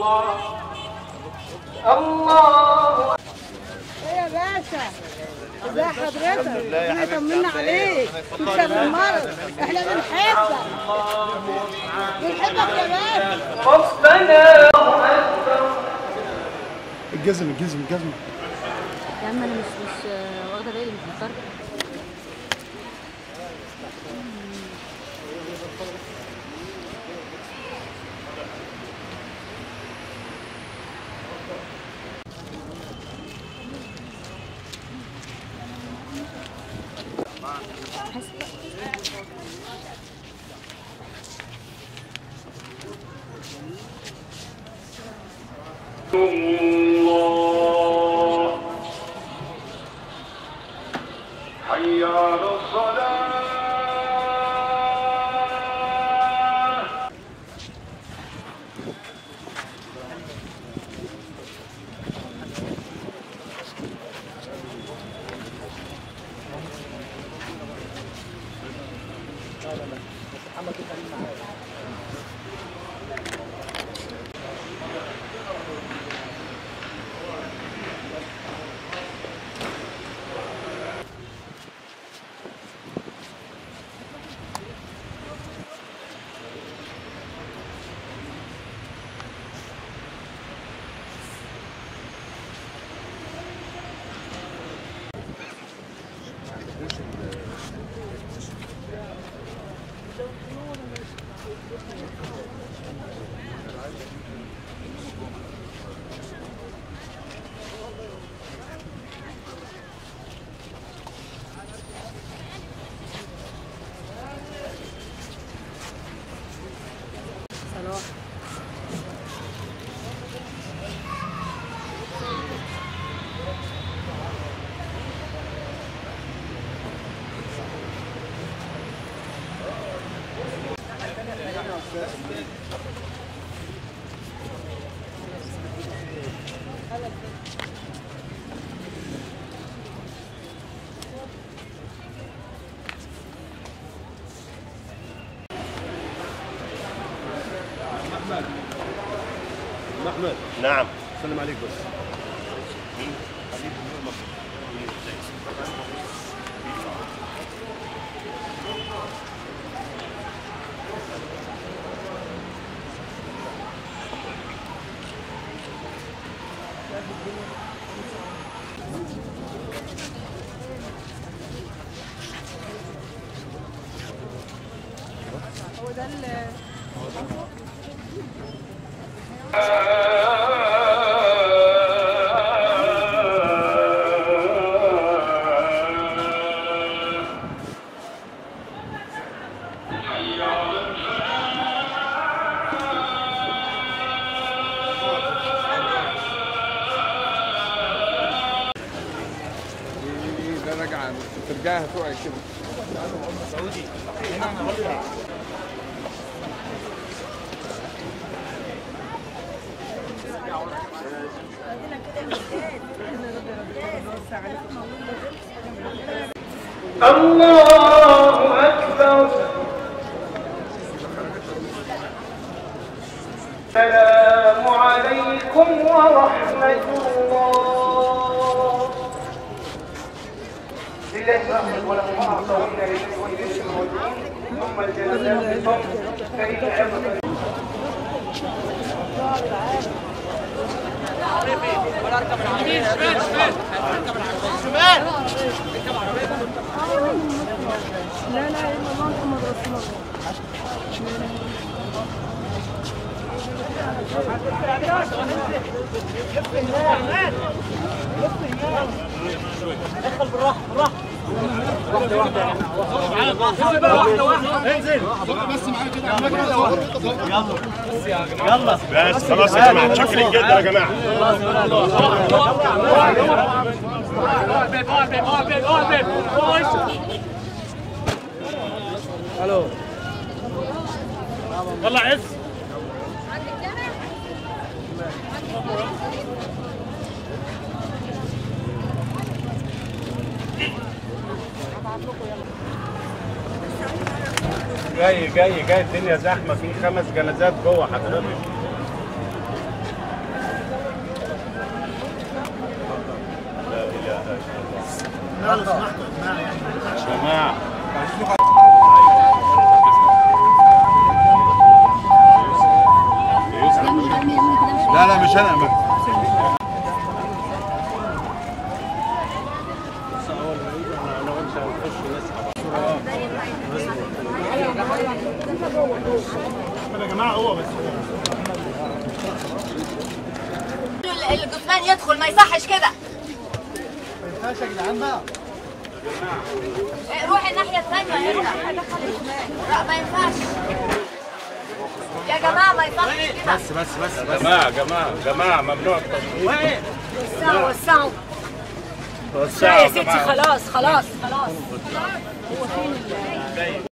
الله ايه يا باشا ازي حضرتك احنا طمنا عليك مش المرض احنا بنحبك بنحبك يا باشا ربنا أكبر الجزم الجزم الجزم يا عم انا مش مش واخده بالي مش مضطر الله حي على الصلاة احمد نعم سلم عليك بس هو ده ال- ده راجعه ترجعها تقعي كده الله أكبر السلام عليكم ورحمة الله لله الحمد ولكم أعطونا للويل الموجود ثم الجنازات بصوت فإن أبدا لا لا الا الله محمد رسول الله بس خلاص يا جماعه متشكرين جدا يا جماعه جاي جاي جاي الدنيا زحمه في خمس جنازات جوه حضرتك لا لا مش انا الجثمان يدخل ما يصحش كده ما ينفعش يا جدعان بقى إيه، روح الناحية الثانية انت لا ما ينفعش يا جماعة ما يصحش كده بس بس بس بس جماعة جماعة جماعة ممنوع التصوير وسعوا وسعوا وسعوا يا ستي خلاص خلاص خلاص